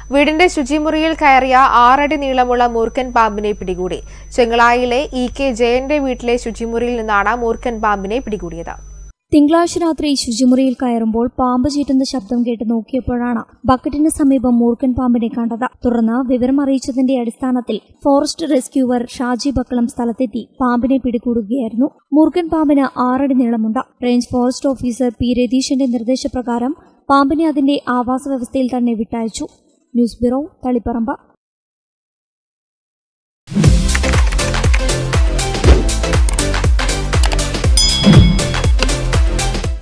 വീടിന്റെ ശുചിമുറിയിൽ കയറിയ ആറടി നീളമുള്ള മൂർഖൻ പാമ്പിനെ പിടികൂടി ചെങ്ങളായിലെ ഇ കെ ജയന്റെ വീട്ടിലെ ശുചിമുറിയിൽ നിന്നാണ് മൂർഖൻ പാമ്പിനെ പിടികൂടിയത് തിങ്കളാഴ്ച രാത്രി ശുചിമുറിയിൽ കയറുമ്പോൾ പാമ്പ് ചീറ്റുന്ന ശബ്ദം കേട്ട് നോക്കിയപ്പോഴാണ് ബക്കറ്റിന് സമീപം മൂർഖൻ പാമ്പിനെ കണ്ടത് തുടർന്ന് വിവരം അറിയിച്ചതിന്റെ അടിസ്ഥാനത്തിൽ ഫോറസ്റ്റ് റെസ്ക്യൂവർ ഷാജി ബക്കളം സ്ഥലത്തെത്തി പാമ്പിനെ പിടികൂടുകയായിരുന്നു മൂർഖൻ പാമ്പിന് ആറടി നീളമുണ്ട് റേഞ്ച് ഫോറസ്റ്റ് ഓഫീസർ പി രതീഷിന്റെ നിർദ്ദേശപ്രകാരം പാമ്പിനെ അതിന്റെ ആവാസ വ്യവസ്ഥയിൽ തന്നെ വിട്ടയച്ചു ന്യൂസ് ബ്യൂറോ തളിപ്പറമ്പ്